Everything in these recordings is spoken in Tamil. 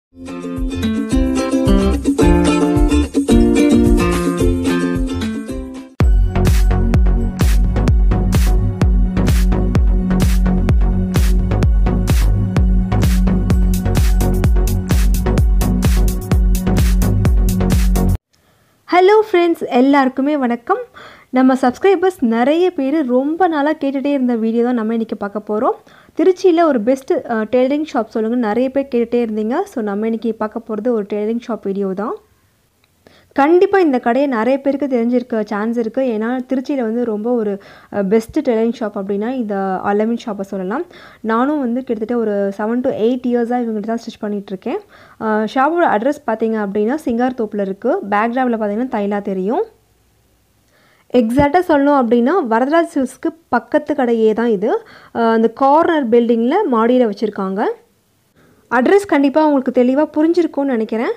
ஹலோ ஃப்ரெண்ட்ஸ் எல்லாருக்குமே வணக்கம் நம்ம சப்ஸ்கிரைபர்ஸ் நிறைய பேர் ரொம்ப நாளாக கேட்டுகிட்டே இருந்த வீடியோ தான் நம்ம இன்றைக்கி பார்க்க போகிறோம் திருச்சியில் ஒரு பெஸ்ட் டெய்லரிங் ஷாப் சொல்லுங்கள் நிறைய பேர் கேட்டுகிட்டே இருந்தீங்க ஸோ நம்ம இன்றைக்கி பார்க்க போகிறது ஒரு டெய்லரிங் ஷாப் வீடியோ தான் கண்டிப்பாக இந்த கடையை நிறைய பேருக்கு தெரிஞ்சிருக்க சான்ஸ் இருக்குது ஏன்னா திருச்சியில் வந்து ரொம்ப ஒரு பெஸ்ட்டு டெய்லரிங் ஷாப் அப்படின்னா இந்த அலமின் ஷாப்பை சொல்லலாம் நானும் வந்து கிட்டத்தட்ட ஒரு செவன் டு எயிட் இயர்ஸாக இவங்ககிட்ட தான் ஸ்டிச் பண்ணிகிட்ருக்கேன் ஷாப்போட அட்ரஸ் பார்த்தீங்க அப்படின்னா சிங்கார் தோப்பில் இருக்குது பேக்ரவுண்டில் பார்த்தீங்கன்னா தைலா தெரியும் எக்ஸாக்டாக சொல்லணும் அப்படின்னா வரதராஜ் சில்ஸ்க்கு பக்கத்து கடையே தான் இது அந்த கார்னர் பில்டிங்கில் மாடியில் வச்சுருக்காங்க அட்ரஸ் கண்டிப்பாக உங்களுக்கு தெளிவாக புரிஞ்சிருக்கும்னு நினைக்கிறேன்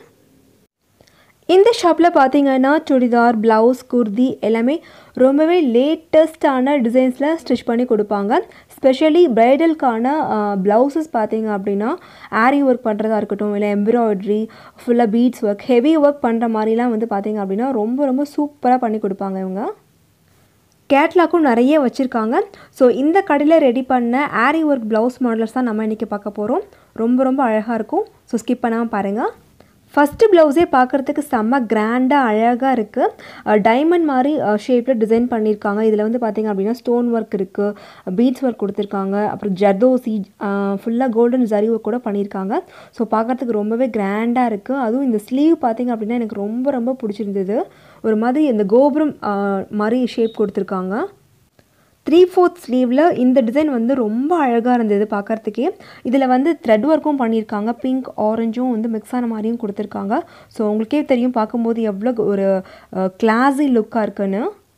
இந்த ஷாப்பில் பார்த்தீங்கன்னா சுடிதார் ப்ளவுஸ் குர்தி எல்லாமே ரொம்பவே லேட்டஸ்டான டிசைன்ஸில் ஸ்டிச் பண்ணி கொடுப்பாங்க ஸ்பெஷலி ப்ரைடலுக்கான ப்ளவுசஸ் பார்த்தீங்க அப்படின்னா ஆரி ஒர்க் பண்ணுறதா இருக்கட்டும் இல்லை எம்ப்ராய்ட்ரி ஃபுல்லாக பீட்ஸ் ஒர்க் ஹெவி ஒர்க் பண்ணுற மாதிரிலாம் வந்து பார்த்தீங்க அப்படின்னா ரொம்ப ரொம்ப சூப்பராக பண்ணி கொடுப்பாங்க இவங்க கேட்லாக்கும் நிறைய வச்சுருக்காங்க ஸோ இந்த கடையில் ரெடி பண்ண ஆரி ஒர்க் ப்ளவுஸ் மாடல்ஸ் தான் நம்ம இன்றைக்கி பார்க்க போகிறோம் ரொம்ப ரொம்ப அழகாக இருக்கும் ஸோ ஸ்கிப் பண்ணாமல் பாருங்கள் ஃபஸ்ட்டு ப்ளவுஸே பார்க்குறதுக்கு செம்ம கிராண்டாக அழகாக இருக்குது டைமண்ட் மாதிரி ஷேப்பில் டிசைன் பண்ணியிருக்காங்க இதில் வந்து பார்த்திங்க அப்படின்னா ஸ்டோன் ஒர்க் இருக்குது பீட்ஸ் ஒர்க் கொடுத்துருக்காங்க அப்புறம் ஜர்தோசி ஃபுல்லாக கோல்டன் ஜரி ஒர்க் கூட பண்ணியிருக்காங்க ஸோ பார்க்குறதுக்கு ரொம்பவே கிராண்டாக இருக்குது அதுவும் இந்த ஸ்லீவ் பார்த்திங்க அப்படின்னா எனக்கு ரொம்ப ரொம்ப பிடிச்சிருந்தது ஒரு மாதிரி இந்த கோபுரம் மாதிரி ஷேப் கொடுத்துருக்காங்க த்ரீ ஃபோர்த் ஸ்லீவில் இந்த டிசைன் வந்து ரொம்ப அழகாக இருந்தது பார்க்குறதுக்கே இதில் வந்து த்ரெட் ஒர்க்கும் பண்ணியிருக்காங்க பிங்க் ஆரஞ்சும் வந்து மிக்ஸ் ஆன மாதிரியும் கொடுத்துருக்காங்க ஸோ உங்களுக்கே தெரியும் பார்க்கும்போது எவ்வளோ ஒரு கிளாஸி லுக்காக இருக்குன்னு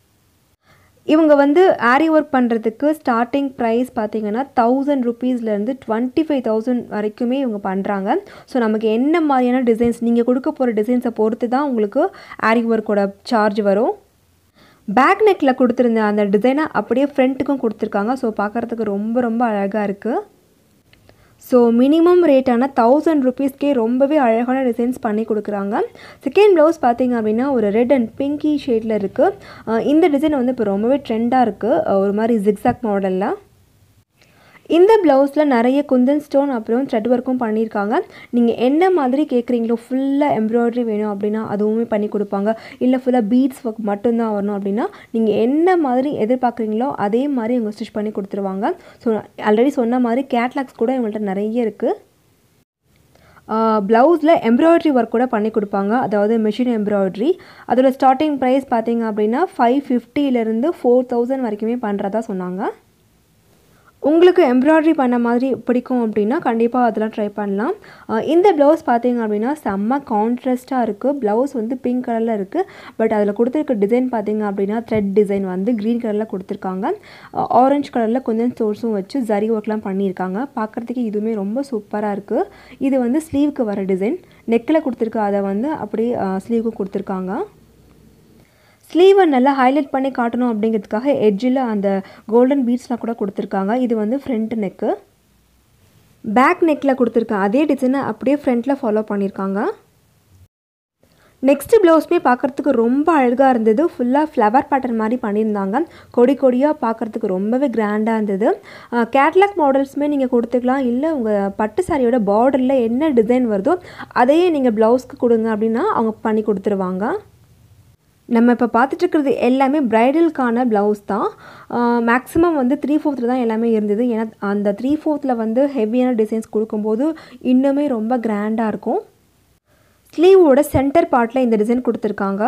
இவங்க வந்து ஆரி ஒர்க் பண்ணுறதுக்கு ஸ்டார்டிங் ப்ரைஸ் பார்த்தீங்கன்னா தௌசண்ட் ருபீஸ்லேருந்து டுவெண்ட்டி ஃபைவ் தௌசண்ட் வரைக்குமே இவங்க பண்ணுறாங்க ஸோ நமக்கு என்ன மாதிரியான டிசைன்ஸ் நீங்கள் கொடுக்க போகிற டிசைன்ஸை பொறுத்து தான் உங்களுக்கு ஆரி ஒர்க்கோட சார்ஜ் வரும் பேக் நெக்கில் கொடுத்துருந்த அந்த டிசைனை அப்படியே ஃப்ரண்ட்டுக்கும் கொடுத்துருக்காங்க ஸோ பார்க்குறதுக்கு ரொம்ப ரொம்ப அழகாக இருக்குது ஸோ மினிமம் ரேட்டான தௌசண்ட் ருபீஸ்க்கே ரொம்பவே அழகான டிசைன்ஸ் பண்ணி கொடுக்குறாங்க செகண்ட் ப்ளவுஸ் பார்த்தீங்க அப்படின்னா ஒரு ரெட் அண்ட் பிங்கி ஷேடில் இருக்குது இந்த டிசைன் வந்து இப்போ ரொம்பவே ட்ரெண்டாக இருக்குது ஒரு மாதிரி ஜிக்ஸாக் மாடலில் இந்த ப்ளவுஸில் நிறைய குந்தன் ஸ்டோன் அப்புறம் த்ரெட் ஒர்க்கும் பண்ணியிருக்காங்க நீங்கள் என்ன மாதிரி கேட்குறீங்களோ ஃபுல்லாக எம்ப்ராய்டரி வேணும் அப்படின்னா அதுவுமே பண்ணி கொடுப்பாங்க இல்லை ஃபுல்லாக பீட்ஸ் ஒர்க் மட்டும்தான் வரணும் அப்படின்னா நீங்கள் என்ன மாதிரி எதிர்பார்க்குறீங்களோ அதே மாதிரி இவங்க ஸ்டிச் பண்ணி கொடுத்துருவாங்க ஸோ ஆல்ரெடி சொன்ன மாதிரி கேட்லாக்ஸ் கூட இவங்கள்ட்ட நிறைய இருக்குது ப்ளவுஸில் எம்ப்ராய்ட்ரி ஒர்க் கூட பண்ணி கொடுப்பாங்க அதாவது மிஷின் எம்ப்ராய்ட்ரி அதோட ஸ்டார்டிங் ப்ரைஸ் பார்த்தீங்க அப்படின்னா ஃபைவ் ஃபிஃப்டிலேருந்து ஃபோர் தௌசண்ட் வரைக்குமே பண்ணுறதா சொன்னாங்க உங்களுக்கு எம்ப்ராய்ட்ரி பண்ண மாதிரி பிடிக்கும் அப்படின்னா கண்டிப்பாக அதெல்லாம் ட்ரை பண்ணலாம் இந்த ப்ளவுஸ் பார்த்தீங்க அப்படின்னா செம்ம கான்ட்ராஸ்ட்டாக இருக்குது ப்ளவுஸ் வந்து பிங்க் கலரில் இருக்குது பட் அதில் கொடுத்துருக்க டிசைன் பார்த்தீங்க அப்படின்னா த்ரெட் டிசைன் வந்து க்ரீன் கலரில் கொடுத்துருக்காங்க ஆரஞ்சு கலரில் கொஞ்சம் சோர்ஸும் வச்சு ஜரி ஒர்க்லாம் பண்ணியிருக்காங்க பார்க்குறதுக்கு இதுவுமே ரொம்ப சூப்பராக இருக்குது இது வந்து ஸ்லீவுக்கு வர டிசைன் நெக்கில் கொடுத்துருக்க அதை வந்து அப்படியே ஸ்லீவுக்கு கொடுத்துருக்காங்க ஸ்லீவை நல்லா ஹைலைட் பண்ணி காட்டணும் அப்படிங்கிறதுக்காக எட்ஜில் அந்த கோல்டன் பீட்ஸ்லாம் கூட கொடுத்துருக்காங்க இது வந்து ஃப்ரண்ட் நெக்கு பேக் நெக்கில் கொடுத்துருக்க அதே டிசைனை அப்படியே ஃப்ரண்ட்டில் ஃபாலோ பண்ணியிருக்காங்க நெக்ஸ்ட்டு ப்ளவுஸுமே பார்க்குறதுக்கு ரொம்ப அழகாக இருந்தது ஃபுல்லாக ஃப்ளவர் பேட்டர்ன் மாதிரி பண்ணியிருந்தாங்க கொடி கொடியாக பார்க்குறதுக்கு ரொம்பவே கிராண்டாக இருந்தது கேட்லாக் மாடல்ஸுமே நீங்கள் கொடுத்துக்கலாம் இல்லை உங்கள் பட்டு சாரியோட பார்டரில் என்ன டிசைன் வருதோ அதையே நீங்கள் ப்ளவுஸ்க்கு கொடுங்க அப்படின்னா அவங்க பண்ணி கொடுத்துருவாங்க நம்ம இப்போ பார்த்துட்ருக்கிறது எல்லாமே ப்ரைடலுக்கான ப்ளவுஸ் தான் மேக்ஸிமம் வந்து த்ரீ ஃபோர்த்தில் தான் எல்லாமே இருந்தது ஏன்னா அந்த த்ரீ ஃபோர்த்தில் வந்து ஹெவியான டிசைன்ஸ் கொடுக்கும்போது இன்னுமே ரொம்ப கிராண்டாக இருக்கும் ஸ்லீவோட சென்டர் பார்ட்டில் இந்த டிசைன் கொடுத்துருக்காங்க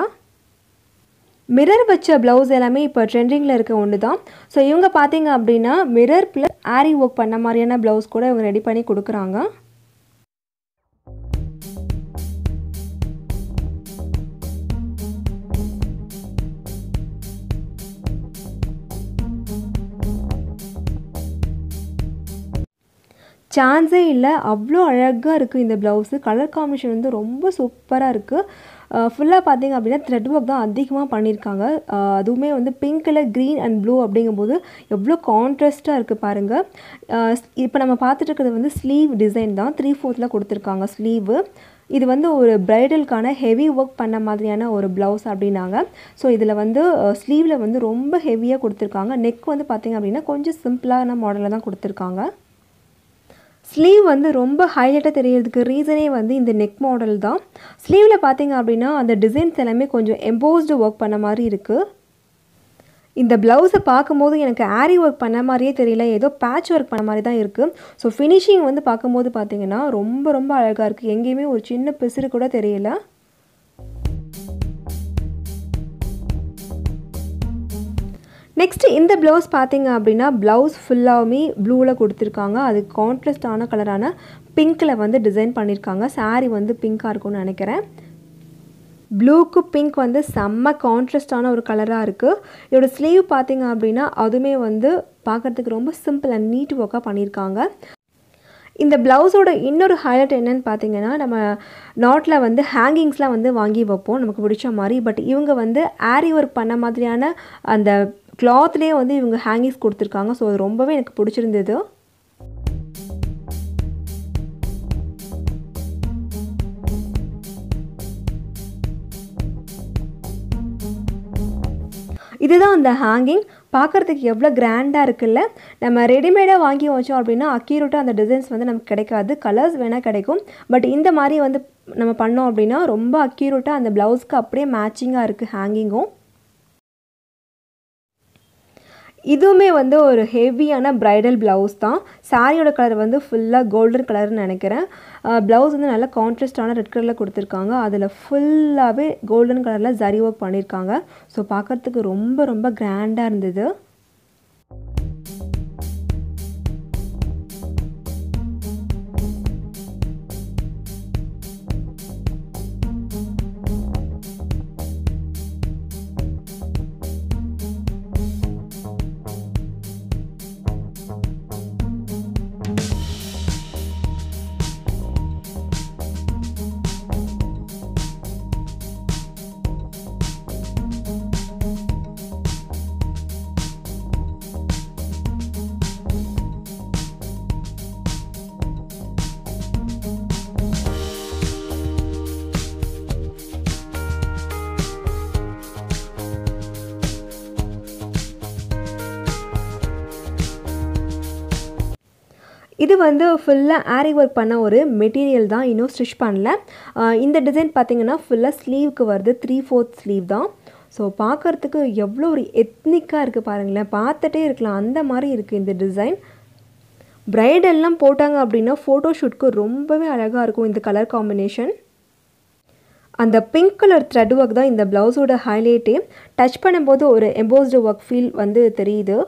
மிரர் வச்ச ப்ளவுஸ் எல்லாமே இப்போ ட்ரெண்டிங்கில் இருக்க ஒன்று தான் ஸோ இவங்க பார்த்தீங்க அப்படின்னா மிரர் ப்ளஸ் ஆரி ஒர்க் பண்ண மாதிரியான ப்ளவுஸ் கூட இவங்க ரெடி பண்ணி கொடுக்குறாங்க சான்ஸே இல்லை அவ்வளோ அழகாக இருக்குது இந்த ப்ளவுஸு கலர் காம்பினேஷன் வந்து ரொம்ப சூப்பராக இருக்குது ஃபுல்லாக பார்த்தீங்க அப்படின்னா த்ரெட் ஒர்க் தான் அதிகமாக பண்ணியிருக்காங்க அஹ் அதுவுமே வந்து பிங்க்கில் க்ரீன் அண்ட் ப்ளூ அப்படிங்கும்போது எவ்வளோ கான்ட்ராஸ்ட்டாக இருக்குது பாருங்கள் இப்போ நம்ம பார்த்துட்டு இருக்கிறது வந்து ஸ்லீவ் டிசைன் தான் த்ரீ ஃபோர்த்தில் கொடுத்துருக்காங்க ஸ்லீவு இது வந்து ஒரு ப்ரைடலுக்கான ஹெவி ஒர்க் பண்ண மாதிரியான ஒரு ப்ளவுஸ் அப்படின்னாங்க ஸோ இதில் வந்து ஸ்லீவில் வந்து ரொம்ப ஹெவியாக கொடுத்துருக்காங்க நெக் வந்து பார்த்திங்க அப்படின்னா கொஞ்சம் சிம்பிளான மாடலில் தான் கொடுத்துருக்காங்க ஸ்லீவ் வந்து ரொம்ப ஹைலைட்டாக தெரியறதுக்கு ரீசனே வந்து இந்த நெக் மாடல் தான் ஸ்லீவில் பார்த்தீங்க அப்படின்னா அந்த டிசைன்ஸ் எல்லாமே கொஞ்சம் எம்போஸ்டு ஒர்க் பண்ண மாதிரி இருக்குது இந்த ப்ளவுஸை பார்க்கும்போது எனக்கு ஆரி ஒர்க் பண்ண மாதிரியே தெரியல ஏதோ பேட்ச் ஒர்க் பண்ண மாதிரி தான் இருக்குது ஸோ ஃபினிஷிங் வந்து பார்க்கும்போது பார்த்தீங்கன்னா ரொம்ப ரொம்ப அழகாக இருக்குது எங்கேயுமே ஒரு சின்ன பிசுறு கூட தெரியல நெக்ஸ்ட்டு இந்த ப்ளவுஸ் பார்த்தீங்க அப்படின்னா ப்ளவுஸ் ஃபுல்லாகவுமே ப்ளூவில் கொடுத்துருக்காங்க அது கான்ட்ராஸ்டான கலரான பிங்க்கில் வந்து டிசைன் பண்ணியிருக்காங்க சாரீ வந்து பிங்க்காக இருக்கும்னு நினைக்கிறேன் ப்ளூக்கு பிங்க் வந்து செம்ம கான்ட்ராஸ்டான ஒரு கலராக இருக்குது இதோட ஸ்லீவ் பார்த்தீங்க அப்படின்னா அதுவுமே வந்து பார்க்குறதுக்கு ரொம்ப சிம்பிள் அண்ட் நீட் ஒர்க்காக பண்ணியிருக்காங்க இந்த ப்ளவுஸோட இன்னொரு ஹைலைட் என்னன்னு பார்த்தீங்கன்னா நம்ம நாட்டில் வந்து ஹேங்கிங்ஸ்லாம் வந்து வாங்கி வைப்போம் நமக்கு பிடிச்ச மாதிரி பட் இவங்க வந்து ஆரி ஒர்க் பண்ண மாதிரியான அந்த கிளாத்லேயே வந்து இவங்க ஹேங்கிங்ஸ் கொடுத்துருக்காங்க ஸோ அது ரொம்பவே எனக்கு பிடிச்சிருந்தது இதுதான் அந்த ஹேங்கிங் பார்க்குறதுக்கு எவ்வளோ கிராண்டாக இருக்குல்ல நம்ம ரெடிமேடாக வாங்கி வச்சோம் அப்படின்னா அக்யூரேட்டாக அந்த டிசைன்ஸ் வந்து நமக்கு கிடைக்காது கலர்ஸ் வேணால் கிடைக்கும் பட் இந்த மாதிரி வந்து நம்ம பண்ணோம் அப்படின்னா ரொம்ப அக்யூரேட்டாக அந்த ப்ளவுஸ்க்கு அப்படியே மேட்சிங்காக இருக்குது ஹேங்கிங்கும் இதுவுமே வந்து ஒரு ஹெவியான ப்ரைடல் ப்ளவுஸ் தான் சாரியோட கலர் வந்து ஃபுல்லாக கோல்டன் கலர்னு நினைக்கிறேன் ப்ளவுஸ் வந்து நல்லா கான்ட்ராஸ்டான ரெட் கலரில் கொடுத்துருக்காங்க அதில் ஃபுல்லாகவே கோல்டன் கலரில் ஜரி ஒர்க் பண்ணியிருக்காங்க ஸோ பார்க்குறதுக்கு ரொம்ப ரொம்ப கிராண்டாக இருந்தது இது வந்து ஃபுல்லாக ஆரி ஒர்க் பண்ண ஒரு மெட்டீரியல் தான் இன்னும் ஸ்டிச் பண்ணல ஆஹ் இந்த டிசைன் பார்த்தீங்கன்னா ஃபுல்லாக ஸ்லீவுக்கு வருது த்ரீ ஃபோர்த் ஸ்லீவ் தான் ஸோ பார்க்குறதுக்கு எவ்வளோ ஒரு எத்னிக்காக இருக்குது பாருங்களேன் பார்த்துட்டே இருக்கலாம் அந்த மாதிரி இருக்குது இந்த டிசைன் பிரைடெல்லாம் போட்டாங்க அப்படின்னா ஃபோட்டோ ஷூட்க்கு ரொம்பவே அழகாக இருக்கும் இந்த கலர் காம்பினேஷன் அந்த பிங்க் கலர் த்ரெட் ஒர்க் தான் இந்த ப்ளவுஸோட ஹைலைட்டே டச் பண்ணும்போது ஒரு எம்போஸ்டு ஒர்க் ஃபீல் வந்து தெரியுது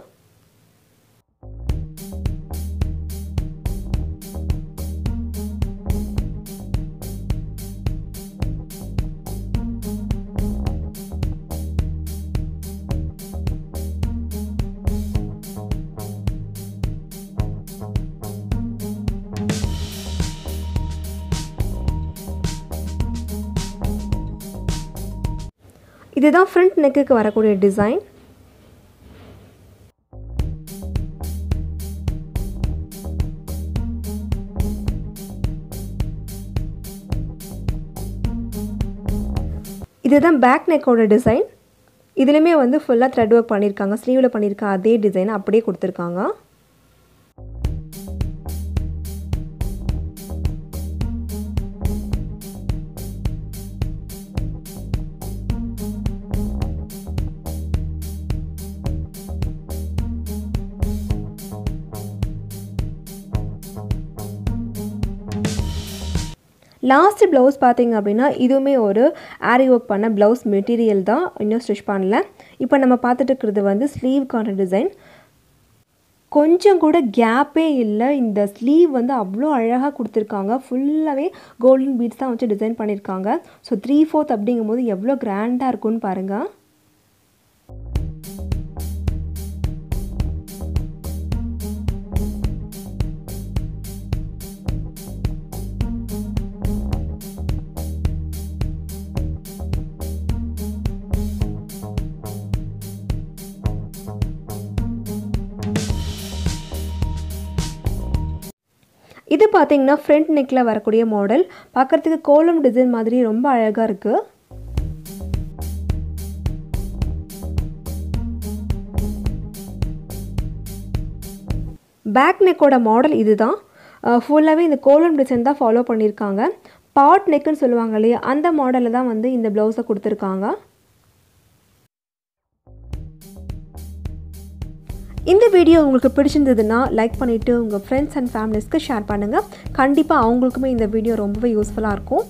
இதுதான் ஃப்ரண்ட் நெக்குக்கு வரக்கூடிய டிசைன் இதுதான் பேக் நெக்கோட டிசைன் இதுலேயுமே வந்து ஃபுல்லாக த்ரெட் ஒர்க் பண்ணியிருக்காங்க ஸ்லீவில் பண்ணியிருக்க அதே டிசைன் அப்படியே கொடுத்துருக்காங்க லாஸ்ட் ப்ளவுஸ் பார்த்தீங்க அப்படின்னா இதுவுமே ஒரு ஆரி ஒர்க் பண்ண ப்ளவுஸ் மெட்டீரியல் தான் இன்னும் ஸ்டிச் பண்ணல இப்போ நம்ம பார்த்துட்டு இருக்கிறது வந்து ஸ்லீவ்க்கான டிசைன் கொஞ்சம் கூட கேப்பே இல்லை இந்த ஸ்லீவ் வந்து அவ்வளோ அழகாக கொடுத்துருக்காங்க ஃபுல்லாகவே கோல்டன் பீட்ஸ் தான் வச்சு டிசைன் பண்ணியிருக்காங்க ஸோ த்ரீ ஃபோர்த் அப்படிங்கும்போது எவ்வளோ கிராண்டாக இருக்கும்னு பாருங்கள் இது பார்த்தீங்கன்னா ஃப்ரண்ட் நெக்கில் வரக்கூடிய மாடல் பார்க்குறதுக்கு கோலம் டிசைன் மாதிரி ரொம்ப அழகாக இருக்குது பேக் நெக்கோட மாடல் இதுதான் ஃபுல்லாகவே இந்த கோலம் டிசைன் தான் ஃபாலோ பண்ணியிருக்காங்க பாட் நெக்குன்னு சொல்லுவாங்க இல்லையா அந்த மாடலில் தான் வந்து இந்த ப்ளவுஸை கொடுத்துருக்காங்க இந்த வீடியோ உங்களுக்கு பிடிச்சிருந்ததுன்னா லைக் பண்ணிவிட்டு உங்கள் ஃப்ரெண்ட்ஸ் அண்ட் ஃபேமிலிஸ்க்கு ஷேர் பண்ணுங்கள் கண்டிப்பாக அவங்களுக்குமே இந்த வீடியோ ரொம்பவே யூஸ்ஃபுல்லாக இருக்கும்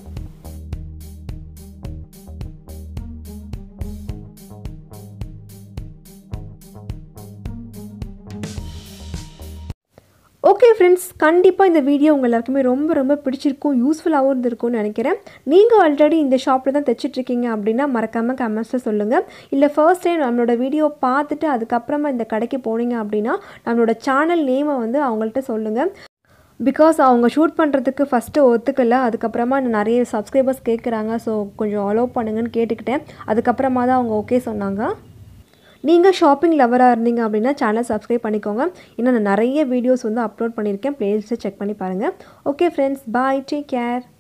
ஓகே ஃப்ரெண்ட்ஸ் கண்டிப்பாக இந்த வீடியோ உங்கள் எல்லாருக்குமே ரொம்ப ரொம்ப பிடிச்சிருக்கும் யூஸ்ஃபுல்லாகவும் இருந்திருக்கும்னு நினைக்கிறேன் நீங்கள் ஆல்ரெடி இந்த ஷாப்பில் தான் தைச்சிட்ருக்கீங்க அப்படின்னா மறக்காமல் கமெண்ட்ஸில் சொல்லுங்கள் இல்லை ஃபர்ஸ்ட் டைம் நம்மளோட வீடியோ பார்த்துட்டு அதுக்கப்புறமா இந்த கடைக்கு போனீங்க அப்படின்னா நம்மளோட சேனல் நேமை வந்து அவங்கள்ட்ட சொல்லுங்கள் பிகாஸ் அவங்க ஷூட் பண்ணுறதுக்கு ஃபஸ்ட்டு ஒத்துக்கல அதுக்கப்புறமா நிறைய சப்ஸ்கிரைபர்ஸ் கேட்குறாங்க ஸோ கொஞ்சம் அலோவ் பண்ணுங்கன்னு கேட்டுக்கிட்டேன் அதுக்கப்புறமா தான் அவங்க ஓகே சொன்னாங்க நீங்கள் ஷாப்பிங் லவராக இருந்தீங்க அப்படின்னா சேனல் சப்ஸ்கிரைப் பண்ணிக்கோங்க இன்னும் நான் நிறைய வீடியோஸ் வந்து அப்லோட் பண்ணியிருக்கேன் ப்ளேலிஸ்ட்டை செக் பண்ணி பாருங்கள் okay friends bye take care